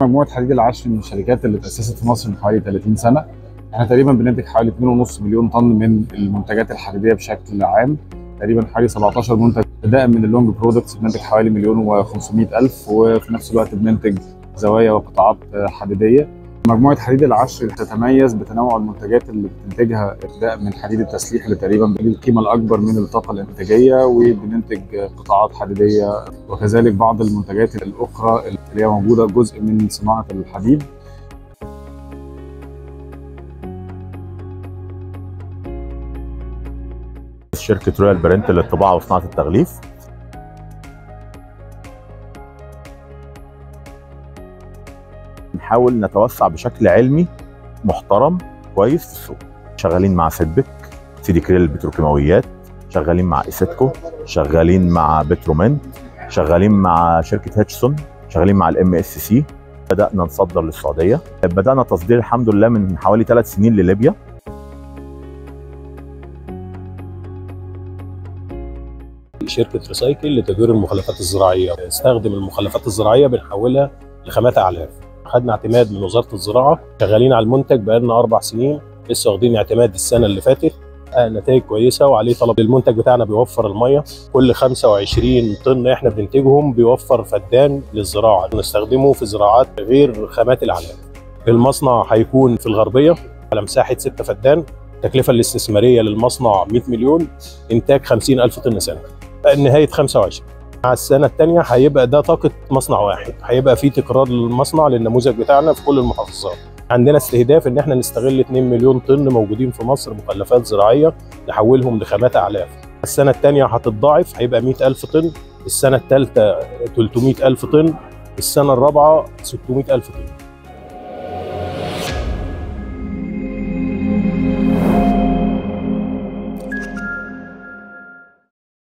مجموعه حديد العشر من الشركات اللي تاسست في مصر من حوالي 30 سنه احنا تقريبا بننتج حوالي 2.5 مليون طن من المنتجات الحديديه بشكل عام تقريبا حوالي 17 منتج بداء من اللونج برودكتس بننتج حوالي مليون و500 الف وفي نفس الوقت بننتج زوايا وقطاعات حديديه مجموعه حديد العشر تتميز بتنوع المنتجات اللي بتنتجها ابتداء من حديد التسليح اللي تقريبا القيمه الاكبر من الطاقه الانتاجيه وبننتج قطاعات حديديه وكذلك بعض المنتجات الاخرى اللي هي موجوده جزء من صناعه الحديد شركة رويال برنت للطباعة وصناعة التغليف نحاول نتوسع بشكل علمي محترم كويس في السوق شغالين مع سيدبك سيدي كريل البتروكيماويات شغالين مع ايسيتكو شغالين مع بترومنت شغالين مع شركة هيتشسون شغالين مع الام اس سي بدأنا نصدر للسعودية بدأنا تصدير الحمد لله من حوالي ثلاث سنين لليبيا شركه ريسايكل لتدوير المخلفات الزراعيه استخدم المخلفات الزراعيه بنحولها لخامات اعلاف خدنا اعتماد من وزاره الزراعه شغالين على المنتج بقالنا اربع سنين لسه واخدين اعتماد السنه اللي فاتت نتائج كويسه وعليه طلب المنتج بتاعنا بيوفر الميه كل 25 طن احنا بننتجهم بيوفر فدان للزراعه نستخدمه في زراعات غير خامات الاعلاف المصنع هيكون في الغربيه على مساحه 6 فدان التكلفه الاستثماريه للمصنع 100 مليون انتاج 50 الف طن سنه نهايه 25 مع السنه الثانيه هيبقى ده طاقه مصنع واحد هيبقى في تكرار للمصنع للنموذج بتاعنا في كل المحافظات عندنا استهداف ان احنا نستغل 2 مليون طن موجودين في مصر مخلفات زراعيه نحولهم لخامات اعلاف السنه الثانيه هتتضاعف هيبقى 100 الف طن السنه الثالثه 300 الف طن السنه الرابعه 600 الف طن